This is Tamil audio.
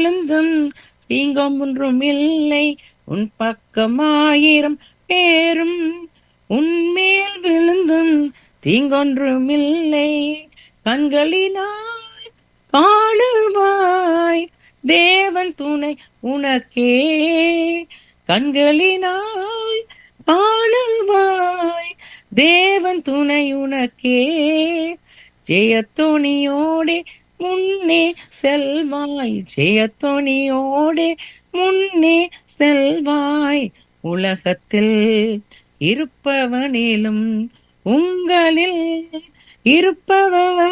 விழுந்தும் தீங்கம் ஒன்றும் இல்லை உன் பக்கமாயிரம் பேரும் உன்மேல் விழுந்தும் தீங்கொன்றும் இல்லை கண்களினாய் காணுவாய் தேவன் துணை உனக்கே கண்களினாய் காணுவாய் தேவன் துணை உனக்கே ஜெயத்தோணியோடே முன்னே செல்வாய் ஜெயத்தோணியோடே முன்னே செல்வாய் உலகத்தில் இருப்பவனிலும் உங்களில் இருப்பவர்